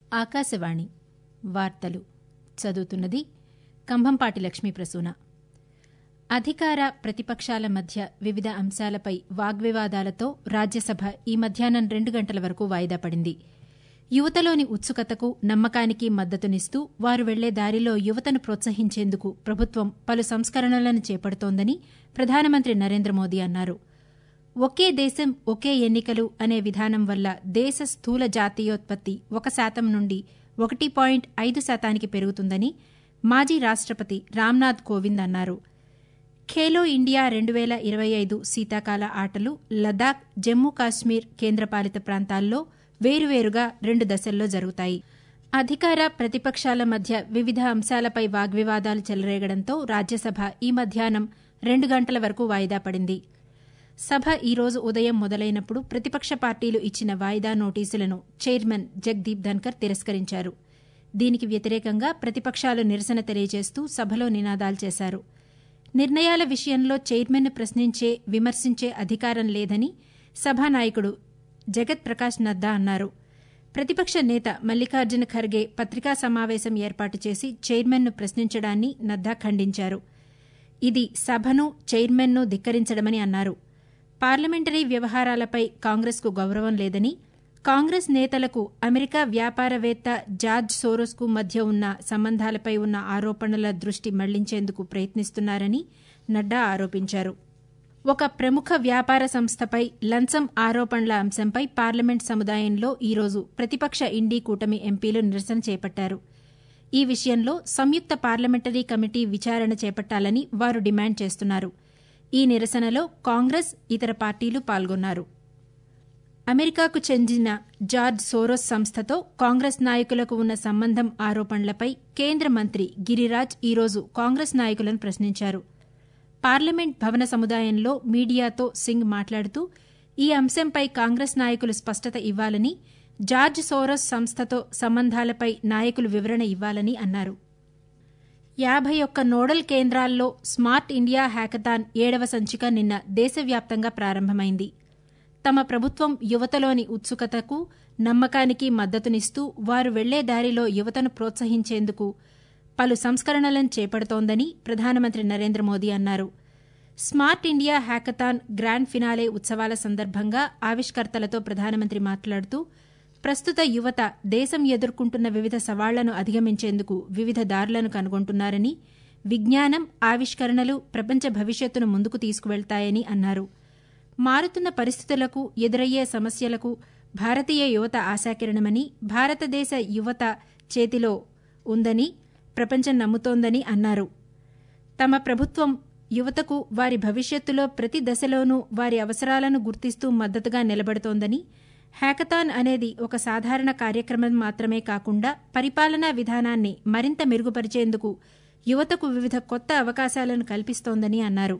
ఆకాశవాణి వార్తలు చదువుతున్నది కంభంపాటి లక్ష్మీ ప్రసూన అధికార ప్రతిపక్షాల మధ్య వివిధ అంశాలపై వాగ్వివాదాలతో రాజ్యసభ ఈ మధ్యాహ్నం రెండు గంటల వరకు వాయిదా పడింది యువతలోని ఉత్సుకతకు నమ్మకానికి మద్దతునిస్తూ వారు వెళ్లే దారిలో యువతను ప్రోత్సహించేందుకు ప్రభుత్వం పలు సంస్కరణలను చేపడుతోందని ప్రధానమంత్రి నరేంద్ర మోదీ అన్నారు ఒకే దేశం ఒకే ఎన్నికలు అనే విధానం వల్ల దేశ స్థూల జాతీయోత్పత్తి ఒక శాతం నుండి ఒకటి పాయింట్ ఐదు శాతానికి పెరుగుతుందని మాజీ రాష్టపతి రామ్నాథ్ కోవింద్ అన్నారు ఖేలో ఇండియా రెండు వేల ఇరవై ఐదు శీతాకాల ఆటలు లదాఖ్ జమ్మూ కాశ్మీర్ కేంద్రపాలిత ప్రాంతాల్లో వేరువేరుగా రెండు దశల్లో జరుగుతాయి అధికార ప్రతిపక్షాల మధ్య వివిధ అంశాలపై వాగ్వివాదాలు చెలరేగడంతో రాజ్యసభ ఈ మధ్యాహ్నం రెండు గంటల వరకు వాయిదా పడింది సభ ఈ రోజు ఉదయం మొదలైనప్పుడు ప్రతిపక్ష పార్టీలు ఇచ్చిన వాయిదా నోటీసులను చైర్మన్ జగదీప్ ధన్కర్ తిరస్కరించారు దీనికి వ్యతిరేకంగా ప్రతిపక్షాలు నిరసన తెలియజేస్తూ సభలో నినాదాలు చేశారు నిర్ణయాల విషయంలో చైర్మన్ను ప్రశ్నించే విమర్శించే అధికారం లేదని సభానాయకుడు జగత్ ప్రకాష్ నడ్డా అన్నారు ప్రతిపక్ష నేత మల్లికార్జున ఖర్గే పత్రికా సమావేశం ఏర్పాటు చేసి చైర్మన్ను ప్రశ్నించడాన్ని నడ్డా ఖండించారు ఇది సభను చైర్మన్ను ధిక్కరించడమని అన్నారు పార్లమెంటరీ వ్యవహారాలపై కాంగ్రెస్కు గౌరవం లేదని కాంగ్రెస్ నేతలకు అమెరికా వ్యాపారవేత్త జార్జ్ సోరోస్కు మధ్య ఉన్న సంబంధాలపై ఉన్న ఆరోపణల దృష్టి మళ్లించేందుకు ప్రయత్నిస్తున్నారని నడ్డా ఆరోపించారు ఒక ప్రముఖ వ్యాపార సంస్థపై లంచం ఆరోపణల అంశంపై పార్లమెంట్ సముదాయంలో ఈరోజు ప్రతిపక్ష ఇండీ కూటమి ఎంపీలు నిరసన చేపట్టారు ఈ విషయంలో సంయుక్త పార్లమెంటరీ కమిటీ విచారణ చేపట్టాలని వారు డిమాండ్ చేస్తున్నారు ఈ నిరసనలో కాంగ్రెస్ ఇతర పార్టీలు పాల్గొన్నారు అమెరికాకు చెందిన జార్జ్ సోరోస్ సంస్థతో కాంగ్రెస్ నాయకులకు ఉన్న సంబంధం ఆరోపణలపై కేంద్ర మంత్రి గిరిరాజ్ ఈరోజు కాంగ్రెస్ నాయకులను ప్రశ్నించారు పార్లమెంట్ భవన సముదాయంలో మీడియాతో సింగ్ మాట్లాడుతూ ఈ అంశంపై కాంగ్రెస్ నాయకులు స్పష్టత ఇవ్వాలని జార్జ్ సోరోస్ సంస్థతో సంబంధాలపై నాయకులు వివరణ ఇవ్వాలని అన్నారు యాభై ఒక్క నోడల్ కేంద్రాల్లో స్మార్ట్ ఇండియా హ్యాకథాన్ ఏడవ సంచిక నిన్న దేశవ్యాప్తంగా ప్రారంభమైంది తమ ప్రభుత్వం యువతలోని ఉత్సుకతకు నమ్మకానికి మద్దతునిస్తూ వారు వెళ్లే దారిలో యువతను ప్రోత్సహించేందుకు పలు సంస్కరణలను చేపడుతోందని ప్రధానమంత్రి నరేంద్ర మోదీ అన్నారు smart India hackathon grand finale ఉత్సవాల సందర్భంగా ఆవిష్కర్తలతో ప్రధానమంత్రి మాట్లాడుతూ ప్రస్తుత యువత దేశం ఎదుర్కొంటున్న వివిధ సవాళ్లను అధిగమించేందుకు వివిధ దారులను కనుగొంటున్నారని విజ్ఞానం ఆవిష్కరణలు ప్రపంచ భవిష్యత్తును ముందుకు తీసుకువెళ్తాయని అన్నారు మారుతున్న పరిస్థితులకు ఎదురయ్యే సమస్యలకు భారతీయ యువత ఆశాకిరణమని భారతదేశ యువత చేతిలో ఉందని ప్రపంచం నమ్ముతోందని అన్నారు తమ ప్రభుత్వం యువతకు వారి భవిష్యత్తులో ప్రతి దశలోనూ వారి అవసరాలను గుర్తిస్తూ మద్దతుగా నిలబడుతోందని హ్యాకథాన్ అనేది ఒక సాధారణ కార్యక్రమం మాత్రమే కాకుండా పరిపాలనా విధానాన్ని మరింత మెరుగుపరిచేందుకు యువతకు వివిధ కొత్త అవకాశాలను కల్పిస్తోందని అన్నారు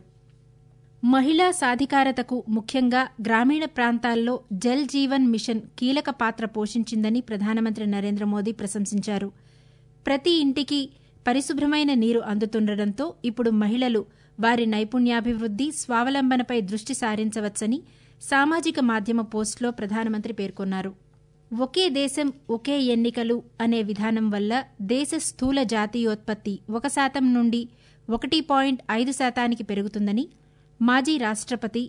మహిళా సాధికారతకు ముఖ్యంగా గ్రామీణ ప్రాంతాల్లో జల్ జీవన్ మిషన్ కీలక పాత్ర పోషించిందని ప్రధానమంత్రి నరేంద్ర మోదీ ప్రశంసించారు ప్రతి ఇంటికి పరిశుభ్రమైన నీరు అందుతుండటంతో ఇప్పుడు మహిళలు వారి నైపుణ్యాభివృద్ది స్వావలంబనపై దృష్టి సారించవచ్చని సామాజిక మాధ్యమ పోస్టులో ప్రధానమంత్రి పేర్కొన్నారు ఒకే దేశం ఒకే ఎన్నికలు అనే విధానం వల్ల దేశ స్థూల జాతీయోత్పత్తి ఒక శాతం నుండి ఒకటి పాయింట్ ఐదు శాతానికి పెరుగుతుందని మాజీ రాష్టపతి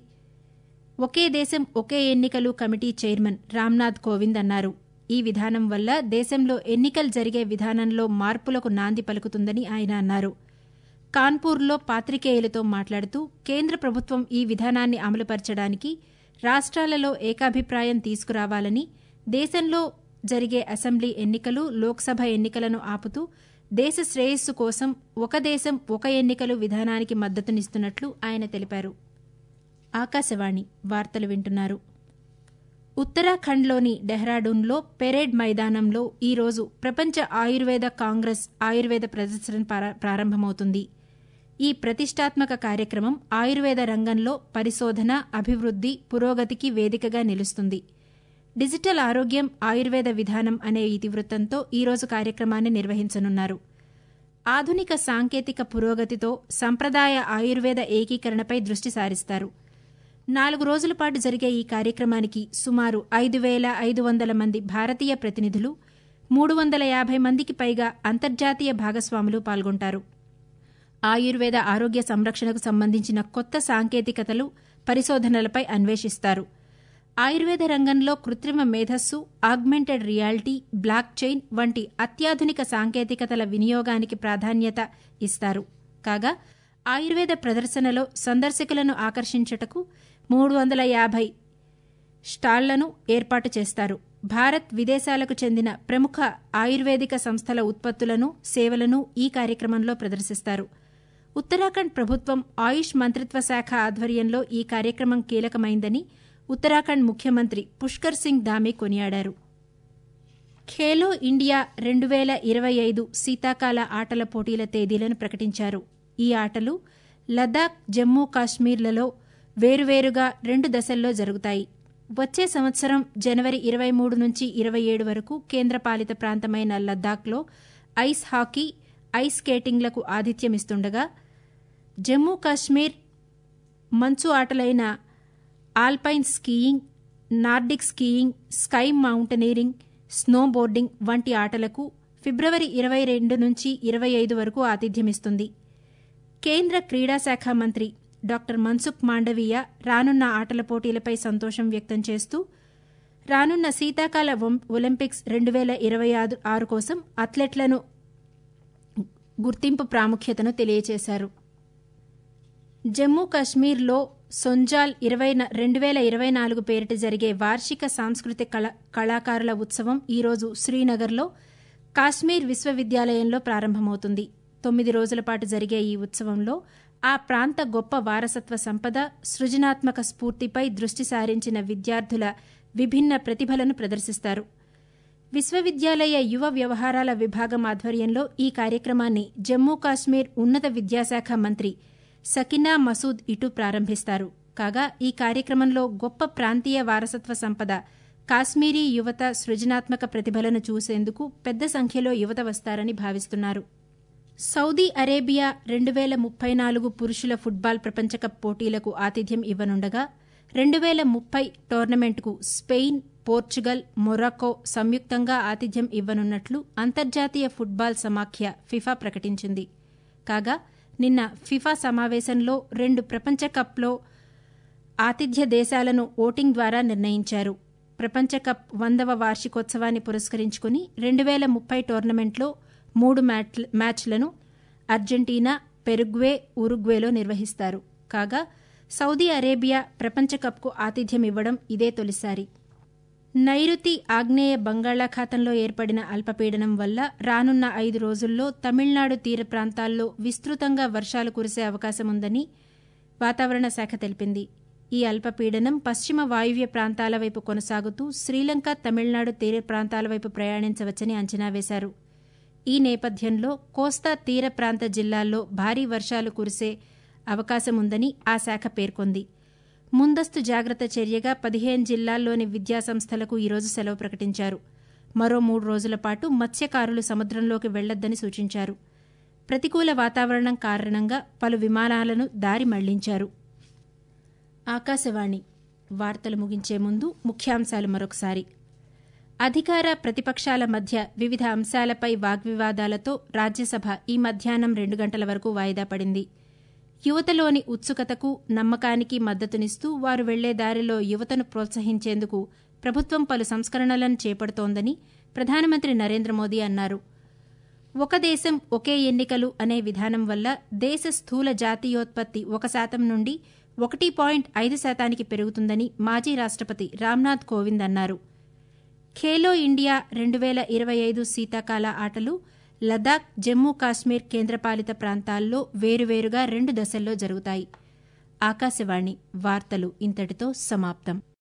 ఒకే దేశం ఒకే ఎన్నికలు కమిటీ చైర్మన్ రామ్నాథ్ కోవింద్ అన్నారు ఈ విధానం వల్ల దేశంలో ఎన్నికలు జరిగే విధానంలో మార్పులకు నాంది పలుకుతుందని ఆయన అన్నారు కాన్పూర్లో పాత్రికేయులతో మాట్లాడుతూ కేంద్ర ప్రభుత్వం ఈ విధానాన్ని అమలుపరచడానికి రాష్ట్రాలలో ఏకాభిప్రాయం తీసుకురావాలని దేశంలో జరిగే అసెంబ్లీ ఎన్నికలు లోక్సభ ఎన్నికలను ఆపుతూ దేశ శ్రేయస్సు కోసం ఒక దేశం ఒక ఎన్నికలు విధానానికి మద్దతునిస్తున్నట్లు ఆయన తెలిపారు ఆకాశవాణి వార్తలు వింటున్నారు ఉత్తరాఖండ్లోని డెహ్రాడూన్లో పెరేడ్ మైదానంలో ఈరోజు ప్రపంచ ఆయుర్వేద కాంగ్రెస్ ఆయుర్వేద ప్రదర్శన ప్రారంభమవుతుంది ఈ ప్రతిష్టాత్మక కార్యక్రమం ఆయుర్వేద రంగంలో పరిశోధన అభివృద్ది పురోగతికి వేదికగా నిలుస్తుంది డిజిటల్ ఆరోగ్యం ఆయుర్వేద విధానం అనే ఇతివృత్తంతో ఈరోజు కార్యక్రమాన్ని నిర్వహించనున్నారు ఆధునిక సాంకేతిక పురోగతితో సంప్రదాయ ఆయుర్వేద ఏకీకరణపై దృష్టి సారిస్తారు నాలుగు రోజుల పాటు జరిగే ఈ కార్యక్రమానికి సుమారు ఐదు వేల ఐదు వందల మంది భారతీయ ప్రతినిధులు మూడు వందల యాభై మందికి పైగా అంతర్జాతీయ భాగస్వాములు పాల్గొంటారు ఆయుర్వేద ఆరోగ్య సంరక్షణకు సంబంధించిన కొత్త సాంకేతికతలు పరిశోధనలపై అన్వేషిస్తారు ఆయుర్వేద రంగంలో కృత్రిమ మేధస్సు ఆగ్మెంటెడ్ రియాలిటీ బ్లాక్ చైన్ వంటి అత్యాధునిక సాంకేతికతల వినియోగానికి ప్రాధాన్యత ఇస్తారు కాగా ఆయుర్వేద ప్రదర్శనలో సందర్శకులను ఆకర్షించుటకు మూడు వందల యాభై స్టాళ్లను ఏర్పాటు చేస్తారు భారత్ విదేశాలకు చెందిన ప్రముఖ ఆయుర్వేదిక సంస్థల ఉత్పత్తులను సేవలను ఈ కార్యక్రమంలో ప్రదర్శిస్తారు ఉత్తరాఖండ్ ప్రభుత్వం ఆయుష్ మంత్రిత్వ శాఖ ఆధ్వర్యంలో ఈ కార్యక్రమం కీలకమైందని ఉత్తరాఖండ్ ముఖ్యమంత్రి పుష్కర్ సింగ్ దామే కొనియాడారు ఖేలో ఇండియా రెండు వేల ఇరవై ఐదు శీతాకాల ఆటల పోటీల తేదీలను ప్రకటించారు ఈ ఆటలు లదాఖ్ జమ్మూ కాశ్మీర్లలో వేరువేరుగా రెండు దశల్లో జరుగుతాయి వచ్చే సంవత్సరం జనవరి ఇరవై మూడు నుంచి ఇరవై ఏడు వరకు కేంద్రపాలిత ప్రాంతమైన లద్దాఖ్లో ఐస్ హాకీ ఐస్ స్కేటింగ్లకు ఆతిథ్యమిస్తుండగా జమ్మూ కాశ్మీర్ మంచు ఆటలైన alpine skiing Nordic skiing ski mountaineering snowboarding వంటి ఆటలకు ఫిబ్రవరి ఇరవై రెండు నుంచి ఇరవై ఐదు వరకు ఆతిథ్యమిస్తుంది కేంద్ర క్రీడా శాఖ మంత్రి డాక్టర్ మన్సుఖ్ మాండవీయ రానున్న ఆటల పోటీలపై సంతోషం వ్యక్తం చేస్తూ రానున్న శీతాకాల ఒలింపిక్స్ రెండు వేల ఇరవై ఆరు కోసం అథ్లెట్లను గుర్తింపు ప్రాముఖ్యతను తెలియజేశారు జమ్మూ కశ్మీర్లో సొంజాల్ ఇరవై రెండు వేల ఇరవై నాలుగు పేరిట జరిగే వార్షిక సాంస్కృతిక కళ కళాకారుల ఉత్సవం ఈరోజు శ్రీనగర్లో కాశ్మీర్ విశ్వవిద్యాలయంలో ప్రారంభమవుతుంది తొమ్మిది రోజుల పాటు జరిగే ఈ ఉత్సవంలో ఆ ప్రాంత గొప్ప వారసత్వ సంపద సృజనాత్మక స్ఫూర్తిపై దృష్టి సారించిన విద్యార్థుల విభిన్న ప్రతిభలను ప్రదర్శిస్తారు విశ్వవిద్యాలయ యువ వ్యవహారాల విభాగం ఆధ్వర్యంలో ఈ కార్యక్రమాన్ని జమ్మూ కాశ్మీర్ ఉన్నత విద్యాశాఖ మంత్రి సకినా మసూద్ ఇటు ప్రారంభిస్తారు కాగా ఈ కార్యక్రమంలో గొప్ప ప్రాంతీయ వారసత్వ సంపద కాశ్మీరీ యువత సృజనాత్మక ప్రతిభలను చూసేందుకు పెద్ద సంఖ్యలో యువత వస్తారని భావిస్తున్నారు సౌదీ అరేబియా రెండు వేల ముప్పై నాలుగు పురుషుల ఫుట్బాల్ ప్రపంచకప్ పోటీలకు ఆతిథ్యం ఇవ్వనుండగా రెండు వేల ముప్పై టోర్నమెంట్కు స్పెయిన్ పోర్చుగల్ మొరాకో సంయుక్తంగా ఆతిథ్యం ఇవ్వనున్నట్లు అంతర్జాతీయ ఫుట్బాల్ సమాఖ్య ఫిఫా ప్రకటించింది కాగా నిన్న ఫిఫా సమావేశంలో రెండు ప్రపంచ కప్లో ఆతిథ్య దేశాలను ఓటింగ్ ద్వారా నిర్ణయించారు ప్రపంచ కప్ వందవ వార్షికోత్సవాన్ని పురస్కరించుకుని రెండు వేల ముప్పై టోర్నమెంట్లో మూడు మ్యాచ్లను అర్జెంటీనా పెరుగ్వే ఉరుగ్వేలో నిర్వహిస్తారు కాగా సౌదీ అరేబియా ప్రపంచ కప్కు ఆతిథ్యం ఇవ్వడం ఇదే తొలిసారి నైరుతి ఆగ్నేయ బంగాళాఖాతంలో ఏర్పడిన అల్పపీడనం వల్ల రానున్న ఐదు రోజుల్లో తమిళనాడు తీర ప్రాంతాల్లో విస్తృతంగా వర్షాలు కురిసే అవకాశముందని వాతావరణ శాఖ తెలిపింది ఈ అల్పపీడనం పశ్చిమ వాయువ్య ప్రాంతాల వైపు కొనసాగుతూ శ్రీలంక తమిళనాడు తీర ప్రాంతాల వైపు ప్రయాణించవచ్చని అంచనా వేశారు ఈ నేపథ్యంలో కోస్తా తీర ప్రాంత జిల్లాల్లో భారీ వర్షాలు కురిసే అవకాశముందని ఆ శాఖ పేర్కొంది ముందస్తు జాగ్రత్త చర్యగా పదిహేను జిల్లాల్లోని విద్యాసంస్థలకు ఈరోజు సెలవు ప్రకటించారు మరో మూడు రోజుల పాటు మత్స్యకారులు సముద్రంలోకి వెళ్లొద్దని సూచించారు ప్రతికూల వాతావరణం కారణంగా పలు విమానాలను దారి మళ్లించారు ఆకాశవాణి వార్తలు ముగించే ముందు ముఖ్యాంశాలు మరొకసారి అధికార ప్రతిపక్షాల మధ్య వివిధ అంశాలపై వాగ్వివాదాలతో రాజ్యసభ ఈ మధ్యాహ్నం రెండు గంటల వరకు వాయిదా పడింది యువతలోని ఉత్సుకతకు నమ్మకానికి మద్దతునిస్తూ వారు వెళ్లే దారిలో యువతను ప్రోత్సహించేందుకు ప్రభుత్వం పలు సంస్కరణలను చేపడుతోందని ప్రధానమంత్రి నరేంద్ర మోదీ అన్నారు ఒక దేశం ఒకే ఎన్నికలు అనే విధానం వల్ల దేశ స్థూల జాతీయోత్పత్తి ఒక శాతం నుండి ఒకటి పాయింట్ ఐదు శాతానికి పెరుగుతుందని మాజీ రాష్టపతి రామ్నాథ్ కోవింద్ అన్నారు ఖేలో ఇండియా రెండు వేల ఇరవై ఐదు శీతాకాల ఆటలు లదాఖ్ జమ్మూ కాశ్మీర్ కేంద్రపాలిత ప్రాంతాల్లో వేరువేరుగా రెండు దశల్లో జరుగుతాయి ఆకాశవాణి వార్తలు ఇంతటితో సమాప్తం